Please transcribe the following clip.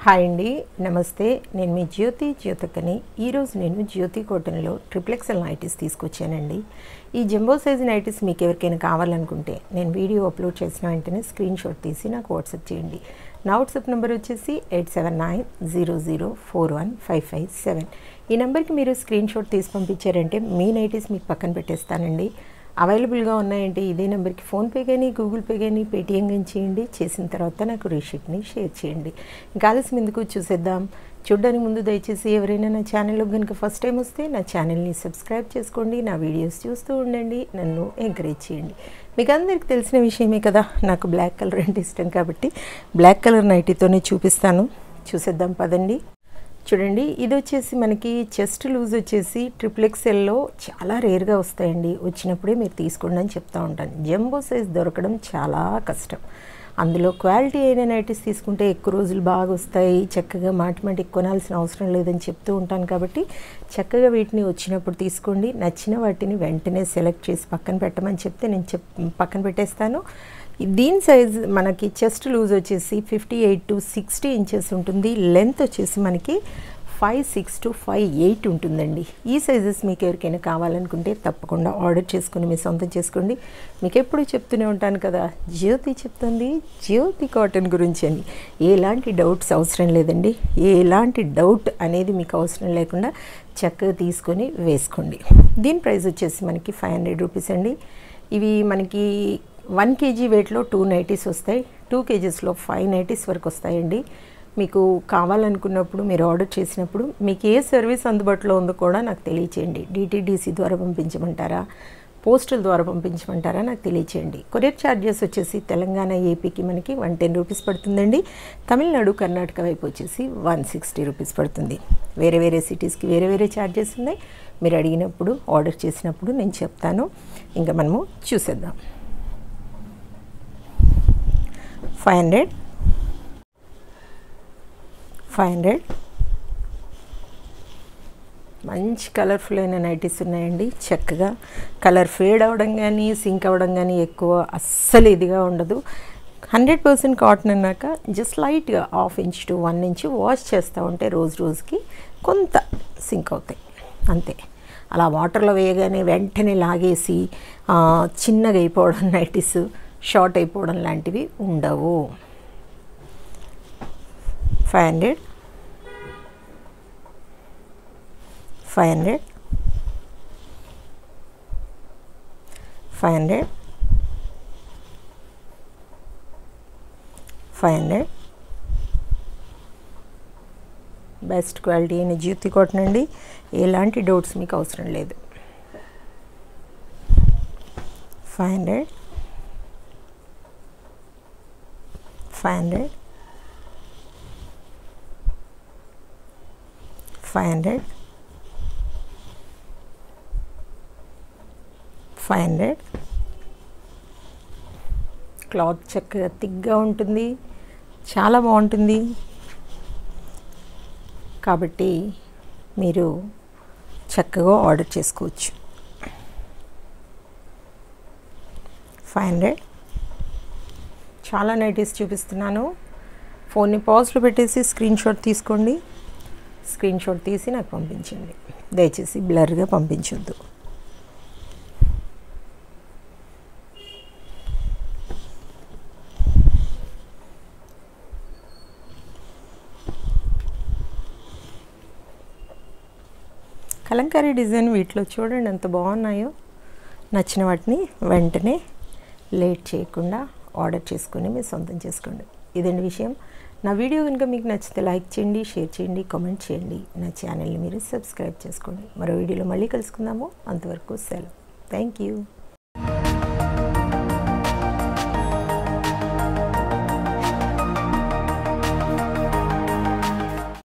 hi అండి నమస్తే నేను మీ జ్యోతి జ్యోతకని ఈరోజు నేను జ్యోతి కాటన్లో ట్రిప్లెక్సెల్ నైటీస్ తీసుకొచ్చానండి ఈ జంబో సైజ్ నైటీస్ మీకు ఎవరికైనా కావాలనుకుంటే నేను వీడియో అప్లోడ్ చేసిన వెంటనే స్క్రీన్ షాట్ తీసి నాకు వాట్సాప్ చేయండి నా వాట్సాప్ నెంబర్ వచ్చేసి eight seven nine zero zero four one five five seven ఈ నెంబర్కి మీరు స్క్రీన్ షాట్ తీసి పంపించారంటే మీ నైటీస్ మీకు పక్కన పెట్టేస్తానండి అవైలబుల్గా ఉన్నాయంటే ఇదే నెంబర్కి ఫోన్పే కానీ గూగుల్ పే కానీ పేటిఎం కానీ చేయండి చేసిన తర్వాత నాకు రీషీట్ని షేర్ చేయండి ఇంకా ఆలస్యం ఎందుకు చూసేద్దాం చూడడానికి ముందు దయచేసి ఎవరైనా నా ఛానల్లో కనుక ఫస్ట్ టైం వస్తే నా ఛానల్ని సబ్స్క్రైబ్ చేసుకోండి నా వీడియోస్ చూస్తూ ఉండండి నన్ను ఎంకరేజ్ చేయండి మీకు అందరికీ తెలిసిన విషయమే కదా నాకు బ్లాక్ కలర్ అంటే ఇష్టం కాబట్టి బ్లాక్ కలర్ నైటీతోనే చూపిస్తాను చూసేద్దాం పదండి చూడండి ఇది వచ్చేసి మనకి చెస్ట్ లూజ్ వచ్చేసి ట్రిపుల్ ఎక్స్ఎల్లో చాలా రేర్గా వస్తాయండి వచ్చినప్పుడే మీరు తీసుకోండి అని చెప్తా ఉంటాను జంబో సైజ్ దొరకడం చాలా కష్టం అందులో క్వాలిటీ అయిన నైటీస్ తీసుకుంటే ఎక్కువ రోజులు బాగా వస్తాయి చక్కగా మాటి మాటికి కొనాల్సిన అవసరం లేదని చెప్తూ ఉంటాను కాబట్టి చక్కగా వీటిని వచ్చినప్పుడు తీసుకోండి నచ్చిన వాటిని వెంటనే సెలెక్ట్ చేసి పక్కన పెట్టమని చెప్తే నేను చెప్ పక్కన పెట్టేస్తాను దీని సైజ్ మనకి చెస్ట్ లూజ్ వచ్చేసి fifty eight to sixty inches ఉంటుంది లెంత్ వచ్చేసి మనకి five six to five eight ఉంటుందండి ఈ సైజెస్ మీకు ఎవరికైనా కావాలనుకుంటే తప్పకుండా ఆర్డర్ చేసుకుని మీ సొంతం చేసుకోండి మీకు ఎప్పుడు చెప్తూనే ఉంటాను కదా జ్యోతి చెప్తుంది జ్యోతి కాటన్ గురించి అని ఎలాంటి డౌట్స్ అవసరం లేదండి ఎలాంటి డౌట్ అనేది మీకు అవసరం లేకుండా చక్కగా తీసుకొని వేసుకోండి దీని ప్రైస్ వచ్చేసి మనకి ఫైవ్ హండ్రెడ్ రూపీస్ అండి ఇవి మనకి వన్ కేజీ వెయిట్లో టూ నైటీస్ వస్తాయి టూ కేజీస్లో ఫైవ్ నైటీస్ వరకు వస్తాయండి మీకు కావాలనుకున్నప్పుడు మీరు ఆర్డర్ చేసినప్పుడు మీకు ఏ సర్వీస్ అందుబాటులో ఉందో కూడా నాకు తెలియచేయండి డిటీడీసీ ద్వారా పంపించమంటారా పోస్టల్ ద్వారా పంపించమంటారా నాకు తెలియచేయండి కొరియర్ ఛార్జెస్ వచ్చేసి తెలంగాణ ఏపీకి మనకి వన్ టెన్ రూపీస్ పడుతుందండి తమిళనాడు కర్ణాటక వైపు వచ్చేసి వన్ సిక్స్టీ రూపీస్ పడుతుంది వేరే వేరే సిటీస్కి వేరే వేరే ఛార్జెస్ ఉన్నాయి మీరు అడిగినప్పుడు ఆర్డర్ చేసినప్పుడు నేను చెప్తాను ఇంకా మనము చూసేద్దాం ఫైవ్ హండ్రెడ్ ఫైవ్ హండ్రెడ్ మంచి కలర్ఫుల్ అయిన నైటీస్ ఉన్నాయండి చక్కగా కలర్ ఫేడ్ అవ్వడం కానీ సింక్ అవ్వడం కానీ ఎక్కువ అస్సలు ఇదిగా ఉండదు హండ్రెడ్ పర్సెంట్ కాటన్ అన్నాక జస్ట్ లైట్గా half inch to one inch wash చేస్తూ ఉంటే రోజు రోజుకి కొంత సింక్ అవుతాయి అంతే అలా వాటర్లో వేయగానే వెంటనే లాగేసి చిన్నగా అయిపోవడం నైటీస్ షార్ట్ అయిపోవడం లాంటివి ఉండవు five hundred five hundred five hundred five hundred best quality అయిన జ్యూతి కాటన్ అండి ఎలాంటి డౌట్స్ మీకు అవసరం లేదు five hundred five hundred five hundred five hundred cloth చక్కగా థిక్గా ఉంటుంది చాలా బాగుంటుంది కాబట్టి మీరు చక్కగా ఆర్డర్ చేసుకోవచ్చు ఫైవ్ హండ్రెడ్ చాలా నైటీస్ చూపిస్తున్నాను ఫోన్ని పాజ్లో పెట్టేసి స్క్రీన్ షాట్ తీసుకోండి స్క్రీన్ షాట్ తీసి నాకు పంపించండి దయచేసి బ్లర్గా పంపించొద్దు కలంకారీ డిజైన్ వీటిలో చూడండి ఎంత బాగున్నాయో నచ్చిన వాటిని వెంటనే లేట్ చేయకుండా ఆర్డర్ చేసుకొని మీరు సొంతం చేసుకోండి ఇదండి విషయం నా వీడియో కనుక మీకు నచ్చితే లైక్ చేయండి షేర్ చేయండి కామెంట్ చేయండి నా ఛానల్ని మీరు సబ్స్క్రైబ్ చేసుకోండి మరో వీడియోలో మళ్ళీ కలుసుకుందాము అంతవరకు సెలవు థ్యాంక్ యూ